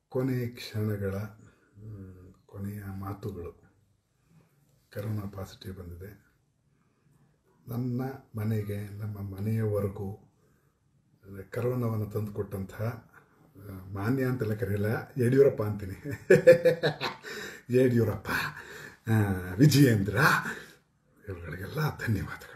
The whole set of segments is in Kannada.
ಕೊನೆಯ ಕ್ಷಣಗಳ ಮ್, ಕೊನೆಯ ಮಾತುಗಳು ಕರೋನಾ ಪಾಸಿಟಿವ್ ಬಂದಿದೆ ನನ್ನ ಮನೆಗೆ ನಮ್ಮ ಮನೆಯವರೆಗೂ ಕರೋನಾವನ್ನು ತಂದುಕೊಟ್ಟಂತಹ ಆ, ಮಾನ್ಯ ಅಂತೆಲ್ಲ ಕರೆಯಲ್ಲ ಯಡಿಯೂರಪ್ಪ ಅಂತೀನಿ ಯಡಿಯೂರಪ್ಪ ಆ, ವಿಜಯೇಂದ್ರ ಇವುಗಳಿಗೆಲ್ಲ ಧನ್ಯವಾದಗಳು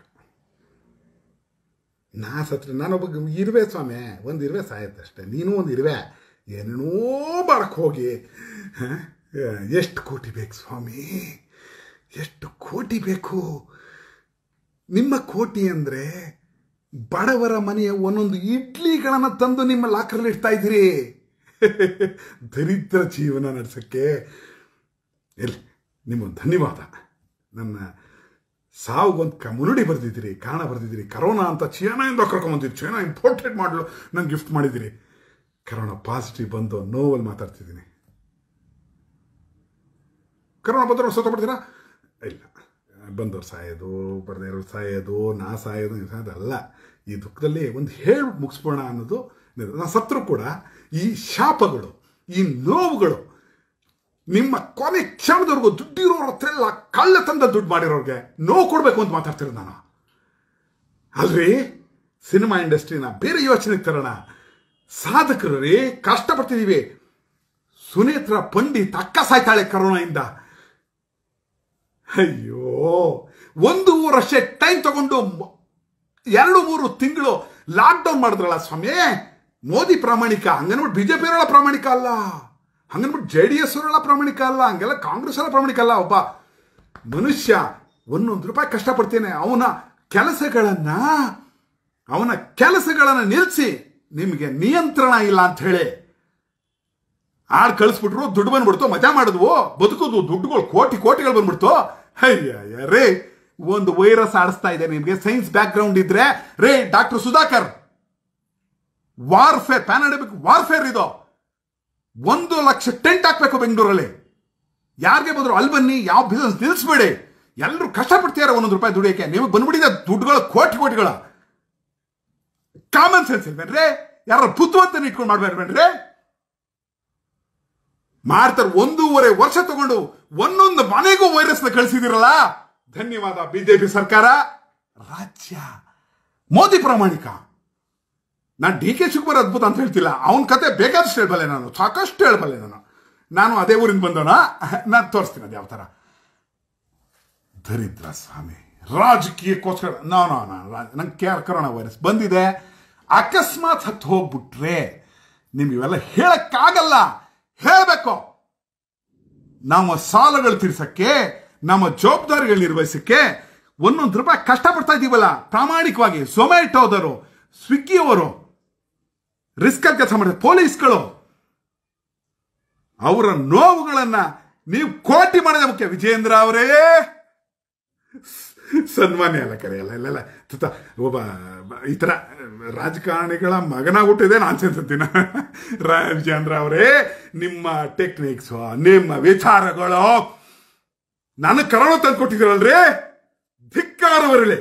ನಾ ಸತ್ರ ನಾನೊಬ್ಬ ಇರುವೆ ಸ್ವಾಮಿ ಒಂದು ಇರುವೆ ಸಾಯತ್ತಷ್ಟೆ ನೀನು ಒಂದು ಇರುವೆ ಏನೇನೋ ಮಾಡಕ್ಕೆ ಹೋಗಿ ಎಷ್ಟು ಕೋಟಿ ಬೇಕು ಸ್ವಾಮಿ ಎಷ್ಟು ಕೋಟಿ ಬೇಕು ನಿಮ್ಮ ಕೋಟಿ ಅಂದರೆ ಬಡವರ ಮನೆಯ ಒಂದೊಂದು ಇಡ್ಲಿಗಳನ್ನು ತಂದು ನಿಮ್ಮ ಲಾಕರಲ್ಲಿ ಇಡ್ತಾ ಇದ್ದೀರಿ ದರಿದ್ರ ಜೀವನ ನಡೆಸೋಕ್ಕೆ ಎಲ್ಲಿ ನಿಮಗೆ ಧನ್ಯವಾದ ನನ್ನ ಸಾವುಗೊಂದು ಕ ಮುನ್ನುಡಿ ಬರೆದಿದ್ದೀರಿ ಕಾರಣ ಬರೆದಿದ್ದೀರಿ ಕರೋನಾ ಅಂತ ಚೀನಾಯಿಂದ ಕರ್ಕೊಂಬಂದಿರಿ ಚೀನಾ ಇಂಪೋರ್ಟೆಡ್ ಮಾಡಲು ನಂಗೆ ಗಿಫ್ಟ್ ಮಾಡಿದ್ದೀರಿ ಕರೋನಾ ಪಾಸಿಟಿವ್ ಬಂದು ನೋವಲ್ಲಿ ಮಾತಾಡ್ತಿದ್ದೀನಿ ಕರೋನಾ ಬಂದವ್ರು ಸತ್ತೋಗ್ಬಿಡ್ತೀರಾ ಇಲ್ಲ ಬಂದವ್ರು ಸಾಯೋದು ಬರದೇ ಇರೋರು ಸಾಯೋದು ನಾ ಸಾಯೋದು ನೀವು ಸಾಯೋದು ಅಲ್ಲ ಈ ದುಃಖದಲ್ಲಿ ಒಂದು ಹೇಳಿ ಮುಗಿಸ್ಬೋಣ ಅನ್ನೋದು ನಾನು ಸತ್ರು ಕೂಡ ಈ ಶಾಪಗಳು ಈ ನೋವುಗಳು ನಿಮ್ಮ ಕೊನೆ ಕ್ಷಣದವರೆಗೂ ದುಡ್ಡಿರೋರ ಹತ್ರ ಎಲ್ಲ ಕಳ್ಳ ತಂದ ದುಡ್ಡು ಮಾಡಿರೋರಿಗೆ ನೋವು ಕೊಡಬೇಕು ಅಂತ ಮಾತಾಡ್ತಿರೋದು ನಾನು ಅಲ್ರಿ ಸಿನಿಮಾ ಇಂಡಸ್ಟ್ರಿನ ಬೇರೆ ಯೋಚನೆಗೆ ತರೋಣ ಸಾಧಕರು ರೀ ಕಷ್ಟಪಡ್ತಿದ್ದೀವಿ ಸುನೇತ್ರ ಪಂಡಿತ್ ಅಕ್ಕ ಸಾಯ್ತಾಳೆ ಕರೋನಾಯಿಂದ ಅಯ್ಯೋ ಒಂದು ವರ್ಷ ಟೈಮ್ ತಗೊಂಡು ಮ- ಎರಡು ಮೂರು ತಿಂಗಳು ಲಾಕ್ಡೌನ್ ಮಾಡಿದ್ರಲ್ಲ ಸ್ವಾಮಿ ಮೋದಿ ಪ್ರಾಮಾಣಿಕ ಹಂಗನ್ಬಿಟ್ಟು ಬಿಜೆಪಿ ಅವರೆಲ್ಲ ಪ್ರಾಮಾಣಿಕ ಅಲ್ಲ ಹಂಗನ್ಬಿಟ್ಟು ಜೆ ಡಿ ಎಸ್ ಅವರೆಲ್ಲ ಪ್ರಾಮಾಣಿಕ ಅಲ್ಲ ಹಂಗೆಲ್ಲ ಕಾಂಗ್ರೆಸ್ ಎಲ್ಲ ಪ್ರಾಮಾಣಿಕ ಅಲ್ಲ ಒಬ್ಬ ಮನುಷ್ಯ ಒಂದೊಂದು ರೂಪಾಯಿ ಕಷ್ಟಪಡ್ತೇನೆ ಅವನ ಕೆಲಸಗಳನ್ನ ಅವನ ಕೆಲಸಗಳನ್ನ ನಿಲ್ಲಿಸಿ ನಿಮಗೆ ನಿಯಂತ್ರಣ ಇಲ್ಲ ಅಂತ ಹೇಳಿ ಆಡ್ ಕಳಿಸ್ಬಿಟ್ರು ದುಡ್ಡು ಬಂದ್ಬಿಡ್ತು ಮಜಾ ಮಾಡಿದ್ವು ಬದುಕೋದು ದುಡ್ಡುಗಳು ಕೋಟಿ ಕೋಟಿಗಳು ಬಂದ್ಬಿಡ್ತು ಅಯ್ಯ ರೇ ಒಂದು ವೈರಸ್ ಆಡಿಸ್ತಾ ಇದೆ ನಿಮಗೆ ಸೈನ್ಸ್ ಬ್ಯಾಕ್ ಗ್ರೌಂಡ್ ಇದ್ರೆ ರೇ doctor Sudhakar warfare pandemic warfare ಇದು ಒಂದು ಲಕ್ಷ ಟೆಂಟ್ ಹಾಕ್ಬೇಕು ಬೆಂಗಳೂರಲ್ಲಿ ಯಾರಿಗೆ ಬಂದ್ರು ಅಲ್ಲಿ ಬನ್ನಿ ಯಾವ ಬಿಸ್ನೆಸ್ ನಿಲ್ಲಿಸ್ಬೇಡಿ ಎಲ್ಲರೂ ಕಷ್ಟಪಡ್ತಿದ್ದಾರೆ ಒಂದೊಂದು ರೂಪಾಯಿ ದುಡಿಯೋಕೆ ನಿಮಗೆ ಬಂದ್ಬಿಟ್ಟಿದೆ ದುಡ್ಡುಗಳು ಕೋಟಿ ಕೋಟಿಗಳ ಕಾಮನ್ ಸೆನ್ಸ್ ಇಲ್ವೇನ್ರಿ ಯಾರ ಬುದ್ಧಿವಂತನ ಇಟ್ಕೊಂಡು ಮಾಡ್ಬೇಡ್ಬೇಡ್ರಿ ಮಾಡ್ತಾರೆ ಒಂದೂವರೆ ವರ್ಷ ತಗೊಂಡು ಒಂದೊಂದು ಮನೆಗೂ ವೈರಸ್ನ ಕಳಿಸಿದಿರಲ್ಲ ಧನ್ಯವಾದ ಬಿಜೆಪಿ ಸರ್ಕಾರ ರಾಜ್ಯ ಮೋದಿ ಪ್ರಾಮಾಣಿಕ ನಾನು ಡಿ ಕೆ ಶಿವಕುಮಾರ್ ಅದ್ಭುತ ಅಂತ ಹೇಳ್ತಿಲ್ಲ ಅವನ ಕತೆ ಬೇಕಾದಷ್ಟು ಹೇಳ್ಬಲ್ಲೆ ನಾನು ಸಾಕಷ್ಟು ಹೇಳ್ಬಲ್ಲೆ ನಾನು ನಾನು ಅದೇ ಊರಿಂದ ಬಂದವನ ನಾನು ತೋರಿಸ್ತೀನಿ ಅದು ಯಾವ ಥರ ದರಿದ್ರ ಸ್ವಾಮಿ ರಾಜಕೀಯಕ್ಕೋಸ್ಕರ ನೋ ನೋ ನೋ ನಂಗೆ ಕರೋನಾ ವೈರಸ್ ಬಂದಿದೆ ಅಕಸ್ಮಾತ್ ಹತ್ತು ಹೋಗ್ಬಿಟ್ರೆ ನಿಮ್ಗೆ ಇವೆಲ್ಲ ಹೇಳಕ್ಕಾಗಲ್ಲ ಹೇಳಬೇಕು ನಮ್ಮ ಸಾಲಗಳು ತೀರ್ಸಕ್ಕೆ ನಮ್ಮ ಜವಾಬ್ದಾರಿಗಳು ನಿರ್ವಹಿಸಕ್ಕೆ ಒಂದೊಂದು ರೂಪಾಯಿ ಕಷ್ಟಪಡ್ತಾ ಇದೀವಲ್ಲ ಪ್ರಾಮಾಣಿಕವಾಗಿ ಝೊಮ್ಯಾಟೋದವರು ಸ್ವಿಗ್ಗಿಯವರು ರಿಸ್ಕ್ ಕೆಲಸ ಮಾಡಿದ ಪೊಲೀಸ್ಗಳು ಅವರ ನೋವುಗಳನ್ನ ನೀವು ಕೋಟಿ ಮಾಡೋದೇ ಮುಖ್ಯ ವಿಜೇಂದ್ರ ಅವರೇ ಸನ್ಮಾನ್ಯ ಅಲ್ಲ ಕರೆಯಲ್ಲ ಇಲ್ಲೆಲ್ಲ ತುತ್ತ ಒಬ್ಬ ಈ ಥರ ರಾಜಕಾರಣಿಗಳ ಮಗನ ಹುಟ್ಟಿದೆ ನಾನು ಅಂತೀನಿ ರಾ ವಿಜೇಂದ್ರ ಅವರೇ ನಿಮ್ಮ ಟೆಕ್ನಿಕ್ಸು ನಿಮ್ಮ ವಿಚಾರಗಳು ನನಗೆ ಕರೋಣ ತಂದು ಕೊಟ್ಟಿದ್ದೀರಲ್ರಿ ಧಿಕ್ಕಾರವರಲಿ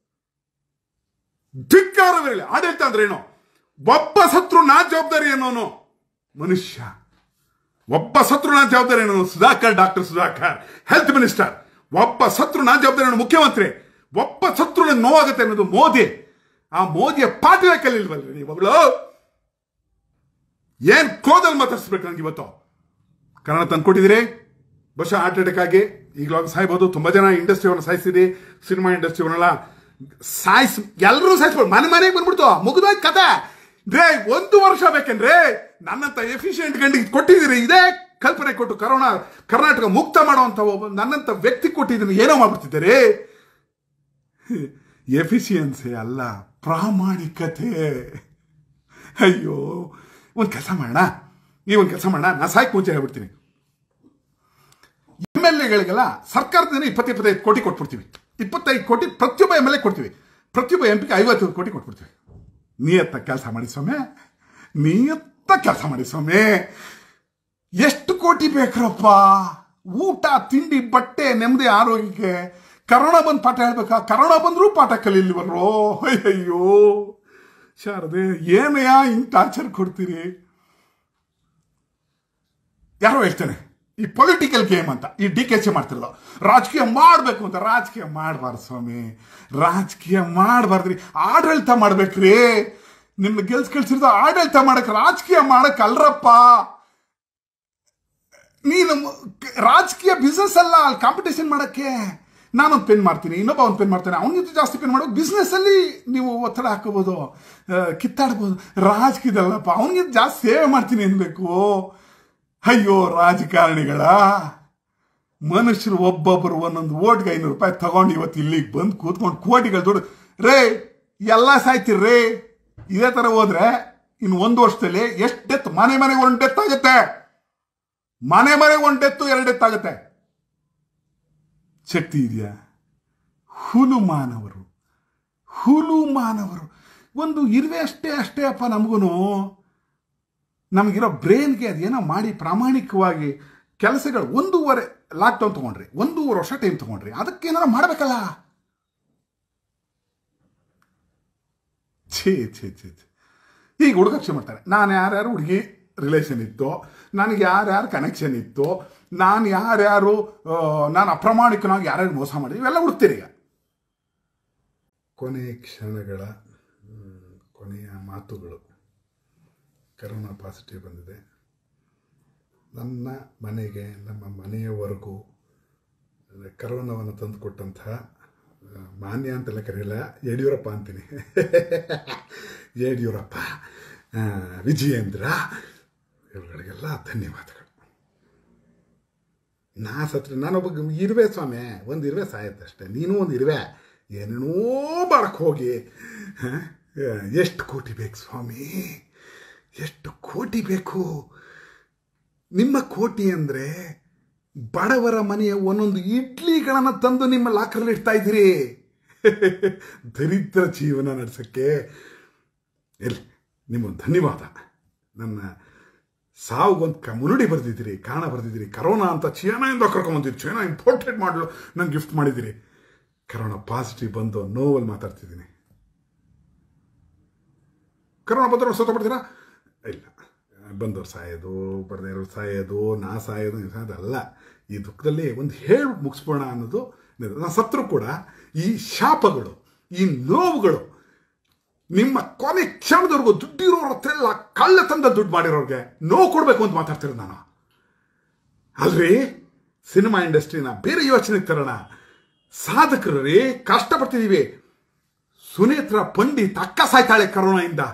ಧಿಕ್ಕಾರವರಲಿ ಆಡಳಿತ ಅಂದ್ರೆ ಏನು ಒಬ್ಬ ಸತ್ರು ನಾ ಜವಾಬ್ದಾರಿ ಅನ್ನೋನು ಮನುಷ್ಯ ಒಬ್ಬ ಸತ್ರು ನಾ ಜವಾಬ್ದಾರಿ ಅನ್ನೋನು Sudhakar doctor Sudhakar health minister ಒಬ್ಬ ಸತ್ರು ನಾ ಜವಾಬ್ದಾರಿ ಅನ್ನೋ ಮುಖ್ಯಮಂತ್ರಿ ಒಬ್ಬ ಸತ್ರು ನಂಗೆ ನೋವಾಗುತ್ತೆ ಅನ್ನೋದು ಮೋದಿ ಆ ಮೋದಿಯ ಪಾಠವೇ ಕಲಿಲ್ವಲ್ರಿ ನೀವುಗಳು ಏನ್ ಕೋದಲ್ಲಿ ಮಾತಾಡ್ಸ್ಬೇಕು ನಂಗೆ ಇವತ್ತು ಕನ್ನಡ ತಂದ್ಕೊಟ್ಟಿದ್ದೀರಿ ಬಹುಶಃ ಹಾರ್ಟ್ ಅಟ್ಯಾಕ್ ಆಗಿ ಈಗಲೂ ಸಾಯ್ಬೋದು ತುಂಬಾ ಜನ ಇಂಡಸ್ಟ್ರಿಯವ್ರನ್ನ ಸಾಯಿಸಿರಿ ಸಿನಿಮಾ ಇಂಡಸ್ಟ್ರಿಯವ್ರನ್ನೆಲ್ಲ ಸಾಯಿಸ್ ಎಲ್ಲರೂ ಸಾಯಿಸ್ಬೋದು ಮನೆ ಮನೆಗೆ ಬಂದ್ಬಿಡ್ತು ಮುಗಿದೋಯ್ತು ಕತೆ ರೇ ಒಂದು ವರ್ಷ ಬೇಕೇನ್ರಿ ನನ್ನಂತ ಎಫಿಷಿಯೆಂಟ್ ಗಂಡಿಗೆ ಕೊಟ್ಟಿದ್ದೀರಿ ಇದೇ ಕಲ್ಪನೆ ಕೊಟ್ಟು ಕರೋನಾ ಕರ್ನಾಟಕ ಮುಕ್ತ ಮಾಡುವಂತ ಒಬ್ಬ ನನ್ನಂತ ವ್ಯಕ್ತಿ ಕೊಟ್ಟಿದ್ದೀನಿ ಏನೋ ಮಾಡ್ಬಿಡ್ತಿದ್ದೀರಿ ಎಫಿಷಿಯನ್ಸಿ ಅಲ್ಲ ಪ್ರಾಮಾಣಿಕತೆ ಅಯ್ಯೋ ಒಂದು ಕೆಲಸ ಮಾಡೋಣ ಈ ಒಂದು ಕೆಲಸ ಮಾಡೋಣ ನಾ ಸಾಯ್ಕ್ ಮುಂಚೆ ಹೇಳ್ಬಿಡ್ತೀನಿ ಎಮ್ ಎಲ್ ಎಗಳಿಗೆಲ್ಲ ಸರ್ಕಾರದಿಂದ ಇಪ್ಪತ್ತು ಇಪ್ಪತ್ತೈದು ಕೋಟಿ ಕೊಟ್ಬಿಡ್ತೀವಿ ಇಪ್ಪತ್ತೈದು ಕೋಟಿ ಪ್ರತಿಯೊಬ್ಬ ಎಮ್ ಎಲ್ ಎ ಕೊಡ್ತೀವಿ ಪ್ರತಿಯೊಬ್ಬ ಎಂ ಪಿಗೆ ಐವತ್ತು ಕೋಟಿ ಕೊಟ್ಬಿಡ್ತೀವಿ ನಿಯತ್ತ ಕೆಲಸ ಮಾಡಿ ಸ್ವಾಮಿ ನಿಯತ್ತ ಕೆಲಸ ಮಾಡಿ ಸ್ವಾಮಿ ಎಷ್ಟು ಕೋಟಿ ಬೇಕ್ರಪ್ಪ ಊಟ ತಿಂಡಿ ಬಟ್ಟೆ ನೆಮ್ಮದಿ ಆರೋಗ್ಯಕ್ಕೆ ಕರೋನಾ ಬಂದು ಪಾಠ ಹೇಳ್ಬೇಕಾ ಕರೋನಾ ಬಂದರೂ ಪಾಠ ಕಲೀಲಿವಲ್ರೋ ಅಯ್ಯಯ್ಯೋ ಶಾರದೆ ಏನಯ್ಯ ಹಿಂಗೆ ಟಾರ್ಚರ್ ಕೊಡ್ತೀರಿ ಯಾರೋ ಹೇಳ್ತಾನೆ ಈ ಪೊಲಿಟಿಕಲ್ ಗೇಮ್ ಅಂತ ಈ ಡಿ ಕೆ ಸಿ ಮಾಡ್ತಿರೋದು ರಾಜಕೀಯ ಮಾಡಬೇಕು ಅಂತ ರಾಜಕೀಯ ಮಾಡಬಾರ್ದು ಸ್ವಾಮಿ ರಾಜಕೀಯ ಮಾಡಬಾರ್ದ್ರಿ ಆಡಳಿತ ಮಾಡ್ಬೇಕ್ರಿ ನಿಮ್ನ ಗೆಲ್ಸ್ ಕಳ್ಸಿರೋದು ಆಡಳಿತ ಮಾಡಕ್ ರಾಜಕೀಯ ಮಾಡಕ್ ಅಲ್ರಪ್ಪ ನೀನು ರಾಜಕೀಯ ಬಿಸ್ನೆಸ್ ಅಲ್ಲ ಅಲ್ಲಿ ಕಾಂಪಿಟೇಷನ್ ಮಾಡಕ್ಕೆ ನಾನೊಂದು ಪೆನ್ ಮಾಡ್ತೀನಿ ಇನ್ನೊಬ್ಬ ಒಂದು ಪೆನ್ ಮಾಡ್ತಾನೆ ಅವನಿಗಿಂತ ಜಾಸ್ತಿ ಪೆನ್ ಮಾಡೋ ಬಿಸ್ನೆಸ್ ಅಲ್ಲಿ ನೀವು ಒತ್ತಡ ಹಾಕೋಬಹುದು ಆ, ಕಿತ್ತಾಡ್ಬೋದು ರಾಜಕೀಯದಲ್ಲಪ್ಪ ಅವನಿಗಿಂತ ಜಾಸ್ತಿ ಸೇವೆ ಮಾಡ್ತೀನಿ ಅನ್ಬೇಕು ಅಯ್ಯೋ ರಾಜಕಾರಣಿಗಳ ಮನುಷ್ಯರು ಒಬ್ಬೊಬ್ಬರು ಒಂದೊಂದು ಓಟ್ಗೆ ಐನೂರು ರೂಪಾಯಿ ತಗೊಂಡು ಇವತ್ತು ಇಲ್ಲಿಗೆ ಬಂದು ಕೂತ್ಕೊಂಡು ಕೋಟಿಗಳು ದುಡ್ಡು ರೇ ಎಲ್ಲ ಸಾಯ್ತಿರ್ರಿ ಇದೇ ಥರ ಹೋದ್ರೆ ಇನ್ನು ಒಂದು ವರ್ಷದಲ್ಲಿ ಎಷ್ಟು ಡೆತ್ ಮನೆ ಮನೆಗೆ ಒಂದು ಡೆತ್ ಆಗುತ್ತೆ ಮನೆ ಮನೆಗೆ ಒಂದು ಡೆತ್ತು ಎರಡು ಡೆತ್ ಆಗುತ್ತೆ ಶಕ್ತಿ ಇದೆಯಾ ಹುಲು ಮಾನವರು ಹುಲು ಮಾನವರು ಒಂದು ಇರುವೆ ಅಷ್ಟೇ ಅಷ್ಟೇ ಅಪ್ಪ ನಮಗೂ ನಮಗಿರೋ ಬ್ರೈನ್ಗೆ ಅದೇನೋ ಮಾಡಿ ಪ್ರಾಮಾಣಿಕವಾಗಿ ಕೆಲಸಗಳು ಒಂದೂವರೆ ಲಾಕ್ಡೌನ್ ತಗೊಂಡ್ರಿ ಒಂದೂವರೆ ವರ್ಷ ಟೈಮ್ ತಗೊಂಡ್ರಿ ಅದಕ್ಕೇನಾರ ಮಾಡಬೇಕಲ್ಲ ಛೇ ಛೇ ಛೇ ಛೇ ಈಗ ಹುಡುಗ ಅಕ್ಷೆ ಮಾಡ್ತಾರೆ ನಾನು ಯಾರ್ಯಾರು ಹುಡುಗಿ ರಿಲೇಷನ್ ಇತ್ತು ನನಗೆ ಯಾರ್ಯಾರು ಕನೆಕ್ಷನ್ ಇತ್ತು ನಾನು ಯಾರ್ಯಾರು ಆ, ನಾನು ಅಪ್ರಾಮಾಣಿಕನಾಗಿ ಯಾರ್ಯಾರು ಮೋಸ ಮಾಡಿದ್ವಿ ಇವೆಲ್ಲ ಹುಡುಕ್ತೀರಿ ಈಗ ಕೊನೆಯ ಕ್ಷಣಗಳ ಹ್ಮ್, ಕೊನೆಯ ಮಾತುಗಳು ಕರೋನಾ ಪಾಸಿಟಿವ್ ಬಂದಿದೆ ನನ್ನ ಮನೆಗೆ ನಮ್ಮ ಮನೆಯವರೆಗೂ ಕರೋನಾವನ್ನು ತಂದುಕೊಟ್ಟಂತಹ ಆ, ಮಾನ್ಯ ಅಂತೆಲ್ಲ ಕರೆಯಲ್ಲ ಯಡಿಯೂರಪ್ಪ ಅಂತೀನಿ ಯಡಿಯೂರಪ್ಪ ಆ, ವಿಜಯೇಂದ್ರ ಇವುಗಳಿಗೆಲ್ಲ ಧನ್ಯವಾದಗಳು ನಾ ಸತ್ರ ನಾನೊಬ್ಬ ಗ- ಇರುವೆ ಸ್ವಾಮಿ ಒಂದು ಇರುವೆ ಸಾಯತ್ತೆ ಅಷ್ಟೇ ನೀನು ಒಂದು ಇರುವೆ ಏನೇನೋ ಮಾಡಕ್ಕೆ ಹೋಗಿ ಎಷ್ಟು ಕೋಟಿ ಬೇಕು ಸ್ವಾಮಿ ಎಷ್ಟು ಕೋಟಿ ಬೇಕು ನಿಮ್ಮ ಕೋಟಿ ಅಂದರೆ ಬಡವರ ಮನೆಯ ಒಂದೊಂದು ಇಡ್ಲಿಗಳನ್ನು ತಂದು ನಿಮ್ಮ ಲಾಕರಲ್ಲಿ ಇಡ್ತಾ ಇದ್ದೀರಿ ದರಿದ್ರ ಜೀವನ ನಡೆಸೋಕ್ಕೆ ಎಲ್ಲಿ ನಿಮಗೆ ಧನ್ಯವಾದ ನನ್ನ ಸಾವುಗೊಂದು ಕ ಮುನುಡಿ ಬರೆದಿದ್ದೀರಿ ಕಾರಣ ಬರೆದಿದ್ದೀರಿ ಕರೋನಾ ಅಂತ ಚೀನಾಯಿಂದ ಕರ್ಕೊಂಬಂದಿರಿ ಚೀನಾ ಇಂಪೋರ್ಟೆಡ್ ಮಾಡಲು ನಂಗೆ ಗಿಫ್ಟ್ ಮಾಡಿದ್ದೀರಿ ಕರೋನಾ ಪಾಸಿಟಿವ್ ಬಂದು ನೋವಲ್ಲಿ ಮಾತಾಡ್ತಿದ್ದೀನಿ ಕರೋನಾ ಬಂದವರು ಸತ್ತೋಗ್ಬಿಡ್ತೀರಾ ಇಲ್ಲ ಬಂದವ್ರು ಸಾಯೋದು ಬಡದೇ ಇರೋರು ಸಾಯೋದು ನಾ ಸಾಯೋದು ನೀವ್ ಸಾಯೋದು ಅಲ್ಲ ಈ ದುಃಖದಲ್ಲಿ ಒಂದು ಹೇಳಿ ಮುಗಿಸ್ಬೋಣ ಅನ್ನೋದು ನಾನು ಸತ್ರು ಕೂಡ ಈ ಶಾಪಗಳು ಈ ನೋವುಗಳು ನಿಮ್ಮ ಕೊನೆ ಕ್ಷಣದವರೆಗೂ ದುಡ್ಡಿರೋರ ಹತ್ರ ಎಲ್ಲ ಕಳ್ಳ ತಂದ ದುಡ್ಡು ಮಾಡಿರೋರಿಗೆ ನೋವು ಕೊಡಬೇಕು ಅಂತ ಮಾತಾಡ್ತಿರೋದು ನಾನು ಅಲ್ರಿ ಸಿನಿಮಾ ಇಂಡಸ್ಟ್ರಿನ ಬೇರೆ ಯೋಚನೆಗೆ ತರೋಣ ಸಾಧಕರು ರೀ ಕಷ್ಟಪಡ್ತಿದ್ದೀವಿ ಸುನೇತ್ರ ಪಂಡಿತ್ ಅಕ್ಕ ಸಾಯ್ತಾಳೆ ಕರೋನಾಯಿಂದ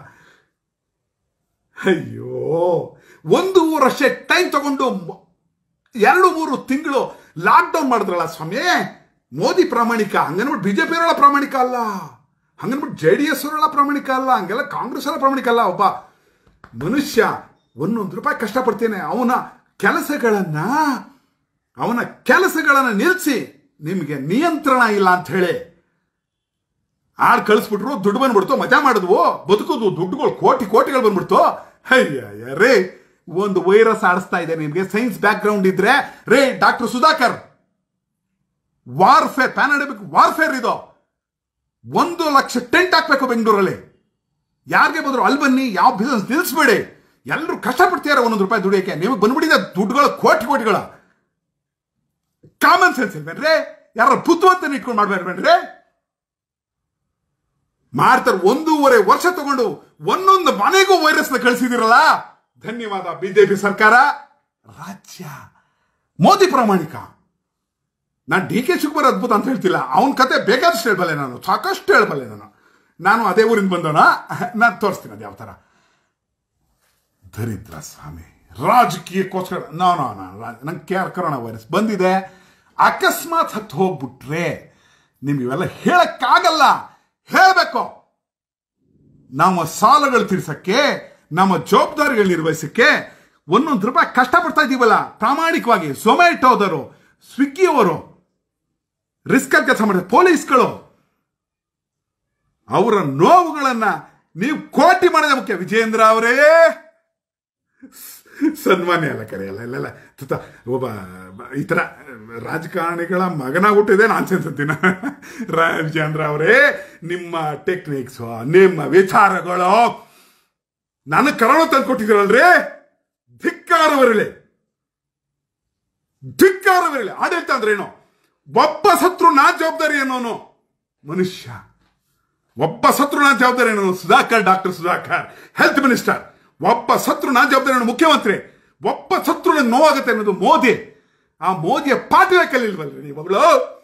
ಅಯ್ಯೋ ಒಂದು ವರ್ಷ ಟೈಮ್ ತಗೊಂಡು ಮ- ಎರಡು ಮೂರು ತಿಂಗಳು ಲಾಕ್ಡೌನ್ ಮಾಡಿದ್ರಲ್ಲ ಸ್ವಾಮಿ ಮೋದಿ ಪ್ರಾಮಾಣಿಕ ಹಂಗನ್ಬಿಟ್ಟು ಬಿಜೆಪಿ ಅವರ ಪ್ರಾಮಾಣಿಕ ಅಲ್ಲ ಹಂಗನ್ಬಿಟ್ಟು ಜೆ ಡಿ ಎಸ್ ಅವರೆಲ್ಲ ಪ್ರಾಮಾಣಿಕ ಅಲ್ಲ ಹಂಗೆಲ್ಲ ಕಾಂಗ್ರೆಸ್ ಅವರ ಪ್ರಾಮಾಣಿಕ ಅಲ್ಲ ಒಬ್ಬ ಮನುಷ್ಯ ಒಂದೊಂದು ರೂಪಾಯಿ ಕಷ್ಟಪಡ್ತೇನೆ ಅವನ ಕೆಲಸಗಳನ್ನ ಅವನ ಕೆಲಸಗಳನ್ನ ನಿಲ್ಲಿಸಿ ನಿಮಗೆ ನಿಯಂತ್ರಣ ಇಲ್ಲ ಅಂತ ಹೇಳಿ ಆಡ್ ಕಳಿಸ್ಬಿಟ್ರು ದುಡ್ಡು ಬಂದ್ಬಿಡ್ತು ಮಜಾ ಮಾಡಿದ್ವು ಬದುಕೋದು ದುಡ್ಡುಗಳು ಕೋಟಿ ಕೋಟಿಗಳು ಬಂದ್ಬಿಡ್ತು ಅಯ್ಯ ರೇ ಒಂದು ವೈರಸ್ ಆಡಿಸ್ತಾ ಇದೆ ನಿಮಗೆ ಸೈನ್ಸ್ ಬ್ಯಾಕ್ ಗ್ರೌಂಡ್ ಇದ್ರೆ ರೇ doctor Sudhakar warfare pandemic warfare ಇದು ಒಂದು ಲಕ್ಷ ಟೆಂಟ್ ಹಾಕ್ಬೇಕು ಬೆಂಗಳೂರಲ್ಲಿ ಯಾರಿಗೆ ಬಂದ್ರು ಅಲ್ಲಿ ಬನ್ನಿ ಯಾವ ಬಿಸ್ನೆಸ್ ನಿಲ್ಲಿಸ್ಬೇಡಿ ಎಲ್ಲರೂ ಕಷ್ಟಪಡ್ತಿದ್ದಾರೆ ಒಂದೊಂದು ರೂಪಾಯಿ ದುಡಿಯಕ್ಕೆ ನಿಮಗೆ ಬಂದ್ಬಿಟ್ಟಿದೆ ದುಡ್ಡುಗಳು ಕೋಟಿ ಕೋಟಿಗಳ ಕಾಮನ್ ಸೆನ್ಸ್ ಇಲ್ಬೇಡ್ರಿ ಯಾರ ಬುದ್ಧಿವಂತನ ಇಟ್ಕೊಂಡು ಮಾಡ್ಬೇಡ್ಬೇಡ್ರಿ ಮಾಡ್ತಾರೆ ಒಂದೂವರೆ ವರ್ಷ ತಗೊಂಡು ಒಂದೊಂದು ಮನೆಗೂ ವೈರಸ್ನ ಕಳಿಸಿದಿರಲ್ಲ ಧನ್ಯವಾದ ಬಿಜೆಪಿ ಸರ್ಕಾರ ರಾಜ್ಯ ಮೋದಿ ಪ್ರಾಮಾಣಿಕ ನಾನು ಡಿ ಕೆ ಶಿವಕುಮಾರ್ ಅದ್ಭುತ ಅಂತ ಹೇಳ್ತಿಲ್ಲ ಅವನ ಕತೆ ಬೇಕಾದಷ್ಟು ಹೇಳ್ಬಲ್ಲೆ ನಾನು ಸಾಕಷ್ಟು ಹೇಳ್ಬಲ್ಲೆ ನಾನು ನಾನು ಅದೇ ಊರಿಂದ ಬಂದವನ ನಾನು ತೋರಿಸ್ತೀನಿ ಅದು ಯಾವ ಥರ ದರಿದ್ರ ಸ್ವಾಮಿ ರಾಜಕೀಯಕ್ಕೋಸ್ಕರ ನೋ ನೋ ನೋ ನಂಗೆ ಕೆ ಕರೋನಾ ವೈರಸ್ ಬಂದಿದೆ ಅಕಸ್ಮಾತ್ ಹತ್ತು ಹೋಗ್ಬಿಟ್ರೆ ನಿಮ್ಗೆ ಇವೆಲ್ಲ ಹೇಳಕ್ಕಾಗಲ್ಲ ಹೇಳಬೇಕು ನಮ್ಮ ಸಾಲಗಳು ತೀರ್ಸಕ್ಕೆ ನಮ್ಮ ಜವಾಬ್ದಾರಿಗಳು ನಿರ್ವಹಿಸಕ್ಕೆ ಒಂದೊಂದು ರೂಪಾಯಿ ಕಷ್ಟಪಡ್ತಾ ಇದೀವಲ್ಲ ಪ್ರಾಮಾಣಿಕವಾಗಿ ಝೊಮ್ಯಾಟೋದವರು ಸ್ವಿಗ್ಗಿಯವರು ರಿಸ್ಕ್ ಕೆಲಸ ಮಾಡಿದ ಪೊಲೀಸ್ಗಳು ಅವರ ನೋವುಗಳನ್ನ ನೀವು ಕೋಟಿ ಮಾಡೋದೇ ಮುಖ್ಯ ವಿಜೇಂದ್ರ ಅವರೇ ಸನ್ಮಾನ್ಯ ಅಲ್ಲ ಕರೆಯಲ್ಲ ಇಲ್ಲೆಲ್ಲ ತುತ್ತ ಒಬ್ಬ ಬ- ಈ ಥರ ರಾಜಕಾರಣಿಗಳ ಮಗನ ಹುಟ್ಟಿದೆ ನಾನು ಅಂತೀನಿ ರಾ- ವಿಜೇಂದ್ರ ಅವರೇ ನಿಮ್ಮ ಟೆಕ್ನಿಕ್ಸು ನಿಮ್ಮ ವಿಚಾರಗಳು ನನಗೆ ಕರೋಣ ತಂದು ಕೊಟ್ಟಿದ್ದೀರಲ್ರಿ ಧಿಕ್ಕಾರ ಬರಲಿ ಧಿಕ್ಕಾರವಿರಲಿ ಆಡಳಿತ ಅಂದ್ರೆ ಏನು ಒಬ್ಬ ಸತ್ರು ನಾ ಜವಾಬ್ದಾರಿ ಅನ್ನೋನು ಮನುಷ್ಯ ಒಬ್ಬ ಸತ್ರು ನಾ ಜವಾಬ್ದಾರಿ ಅನ್ನೋನು Sudhakar doctor Sudhakar health minister ಒಬ್ಬ ಸತ್ರು ನಾ ಜವಾಬ್ದಾರಿ ಅನ್ನೋ ಮುಖ್ಯಮಂತ್ರಿ ಒಬ್ಬ ಸತ್ರು ನಂಗೆ ನೋವಾಗುತ್ತೆ ಅನ್ನೋದು ಮೋದಿ ಆ ಮೋದಿಯ ಪಾಠವೇ ಕಲಿಲ್ವಲ್ರಿ ನೀವುಗಳು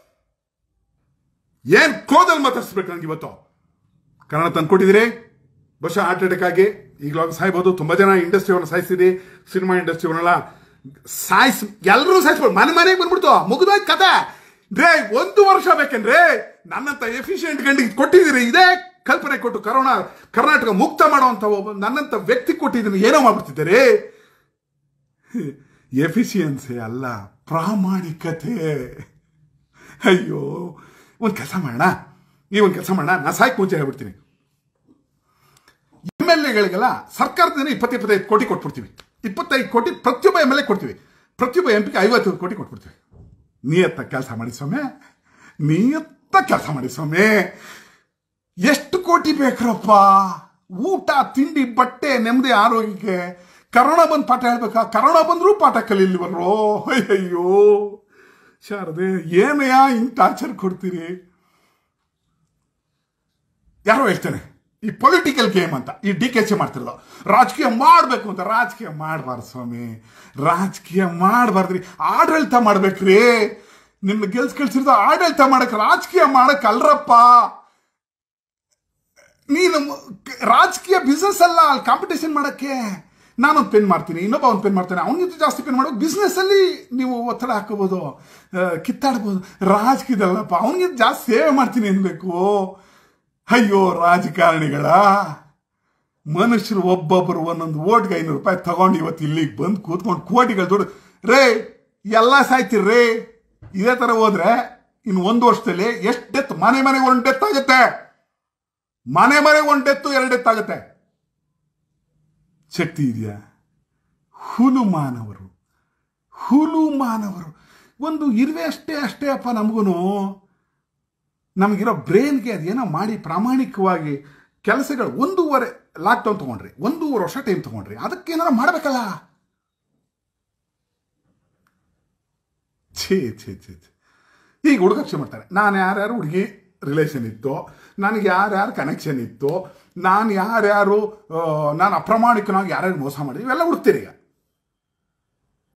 ಏನ್ ಕ್ರೋಧಲ್ಲಿ ಮಾತಾಡಿಸ್ಬೇಕು ನಂಗೆ ಇವತ್ತು ಕನ್ನಡ ತಂದ್ಕೊಟ್ಟಿದ್ದೀರಿ ಬಹುಶಃ ಹಾರ್ಟ್ ಅಟ್ಯಾಕ್ ಆಗಿ ಈಗಲಾಗ ಸಾಯ್ಬೋದು ತುಂಬಾ ಜನ ಇಂಡಸ್ಟ್ರಿಯವ್ರನ್ನ ಸಾಯಿಸಿದಿ ಸಿನಿಮಾ ಇಂಡಸ್ಟ್ರಿಯವ್ರನ್ನೆಲ್ಲ ಸಾಯಿಸ್ ಎಲ್ಲರೂ ಸಾಯಿಸ್ಬೋದು ಮನೆ ಮನೆಗೆ ಬಂದ್ಬಿಡ್ತು ಮುಗಿದೋಯ್ತು ಕತೆ ರೇ ಒಂದು ವರ್ಷ ಬೇಕೇನ್ರಿ ನನ್ನಂತ ಎಫಿಷಿಯೆಂಟ್ ಗಂಡಿಗೆ ಕೊಟ್ಟಿದ್ದೀರಿ ಇದೇ ಕಲ್ಪನೆ ಕೊಟ್ಟು ಕರೋನಾ ಕರ್ನಾಟಕ ಮುಕ್ತ ಮಾಡುವಂತ ಒಬ್ಬ ನನ್ನಂತ ವ್ಯಕ್ತಿ ಕೊಟ್ಟಿದ್ದೀನಿ ಏನೋ ಮಾಡ್ಬಿಡ್ತಿದ್ದೀರಿ ಎಫಿಷಿಯನ್ಸಿ ಅಲ್ಲ ಪ್ರಾಮಾಣಿಕತೆ ಅಯ್ಯೋ ಒಂದು ಕೆಲಸ ಮಾಡೋಣ ಈ ಒಂದು ಕೆಲಸ ಮಾಡೋಣ ನಾ ಸಾಯ್ಕೆ ಮುಂಚೆ ಹೇಳ್ಬಿಡ್ತೀನಿ ಎಮ್ ಎಲ್ ಎಗಳಿಗೆಲ್ಲ ಸರ್ಕಾರದಿಂದ ಇಪ್ಪತ್ತು ಇಪ್ಪತ್ತೈದು ಕೋಟಿ ಕೊಟ್ಬಿಡ್ತೀವಿ ಇಪ್ಪತ್ತೈದು ಕೋಟಿ ಪ್ರತಿಯೊಬ್ಬ ಎಮ್ ಎಲ್ ಎ ಕೊಡ್ತೀವಿ ಪ್ರತಿಯೊಬ್ಬ ಎಂ ಪಿಗೆ ಐವತ್ತು ಕೋಟಿ ಕೊಟ್ಬಿಡ್ತೀವಿ ನಿಯತ್ತ ಕೆಲಸ ಮಾಡಿ ಸ್ವಾಮಿ ನಿಯತ್ತ ಕೆಲಸ ಮಾಡಿ ಸ್ವಾಮಿ ಎಷ್ಟು ಕೋಟಿ ಬೇಕ್ರಪ್ಪ ಊಟ ತಿಂಡಿ ಬಟ್ಟೆ ನೆಮ್ಮದಿ ಆರೋಗ್ಯಕ್ಕೆ ಕರೋನಾ ಬಂದು ಪಾಠ ಹೇಳ್ಬೇಕಾ ಕರೋನಾ ಬಂದರೂ ಪಾಠ ಕಲೀಲಿವಲ್ರೋ ಅಯ್ಯಯ್ಯೋ ಶಾರದೆ ಏನಯ್ಯ ಹಿಂಗ್ ಟಾರ್ಚರ್ ಕೊಡ್ತೀರಿ ಯಾರೋ ಹೇಳ್ತಾನೆ ಈ ಪೊಲಿಟಿಕಲ್ ಗೇಮ್ ಅಂತ ಈ ಡಿ ಕೆ ಸಿ ಮಾಡ್ತಿರೋದು ರಾಜಕೀಯ ಮಾಡಬೇಕು ಅಂತ ರಾಜಕೀಯ ಮಾಡಬಾರ್ದು ಸ್ವಾಮಿ ರಾಜಕೀಯ ಮಾಡಬಾರ್ದ್ರಿ ಆಡಳಿತ ಮಾಡ್ಬೇಕ್ರಿ ನಿಮ್ನ ಗೆಲ್ಸ್ ಕಳ್ಸಿರೋದು ಆಡಳಿತ ಮಾಡಕ್ ರಾಜಕೀಯ ಮಾಡಕ್ ಅಲ್ರಪ್ಪ ನೀನು ಕ- ರಾಜಕೀಯ ಬಿಸ್ನೆಸ್ ಅಲ್ಲ ಅಲ್ಲಿ ಕಾಂಪಿಟೇಷನ್ ಮಾಡಕ್ಕೆ ನಾನೊಂದು ಪೆನ್ ಮಾಡ್ತೀನಿ ಇನ್ನೊಬ್ಬ ಒಂದು ಪೆನ್ ಮಾಡ್ತಾನೆ ಅವನ ಜೊತೆ ಜಾಸ್ತಿ ಪೆನ್ ಮಾಡೋ ಬಿಸ್ನೆಸ್ ಅಲ್ಲಿ ನೀವು ಒತ್ತಡ ಹಾಕೋಬಹುದು ಆ, ಕಿತ್ತಾಡ್ಬೋದು ರಾಜಕೀಯದಲ್ಲಪ್ಪ ಅವನಿಗೆ ಜಾಸ್ತಿ ಸೇವೆ ಮಾಡ್ತೀನಿ ಅನ್ಬೇಕು ಅಯ್ಯೋ ರಾಜಕಾರಣಿಗಳ ಮನುಷ್ಯರು ಒಬ್ಬೊಬ್ಬರು ಒಂದೊಂದು ಓಟ್ಗೆ ಐನೂರು ರೂಪಾಯಿ ತಗೊಂಡು ಇವತ್ತು ಇಲ್ಲಿಗೆ ಬಂದು ಕೂತ್ಕೊಂಡು ಕೋಟಿಗಳು ದುಡ್ಡು ರೇ ಎಲ್ಲ ಸಾಯ್ತಿರಿ ರೇ ಇದೇ ತರ ಹೋದ್ರೆ ಇನ್ನು ಒಂದು ವರ್ಷದಲ್ಲಿ ಎಷ್ಟು ಡೆತ್ ಮನೆ ಮನೆಗೆ ಒಂದು ಡೆತ್ ಆಗುತ್ತೆ ಮನೆ ಮನೆಗೆ ಒಂದು ಡೆತ್ತು ಎರಡು ಡೆತ್ ಆಗುತ್ತೆ ಶಕ್ತಿ ಇದೆಯಾ ಹುಲು ಮಾನವರು ಹುಲು ಮಾನವರು ಒಂದು ಇರುವೆ ಅಷ್ಟೇ ಅಷ್ಟೇ ಅಪ್ಪ ನಮಗೂ ನಮಗಿರೋ ಬ್ರೈನ್ಗೆ ಅದೇನೋ ಮಾಡಿ ಪ್ರಾಮಾಣಿಕವಾಗಿ ಕೆಲಸಗಳು ಒಂದೂವರೆ ಲಾಕ್ಡೌನ್ ತಗೊಂಡ್ರಿ ಒಂದೂವರೆ ವರ್ಷ ಟೈಮ್ ತಗೊಂಡ್ರಿ ಅದಕ್ಕೆ ಏನಾರ ಮಾಡಬೇಕಲ್ಲ ಛೇ ಛೇ ಛೇ ಛೇ ಈಗ ಹುಡುಗಕ್ಷೆ ಮಾಡ್ತಾರೆ ನಾನು ಯಾರ್ಯಾರು ಹುಡುಗಿ ರಿಲೇಷನ್ ಇತ್ತು ನನಗೆ ಯಾರ್ಯಾರು ಕನೆಕ್ಷನ್ ಇತ್ತು ನಾನು ಯಾರ್ಯಾರು ಆ, ನಾನು ಅಪ್ರಾಮಾಣಿಕನಾಗಿ ಯಾರ್ಯಾರು ಮೋಸ ಮಾಡಿ ಇವೆಲ್ಲ ಹುಡುಕ್ತೀರಿ ಈಗ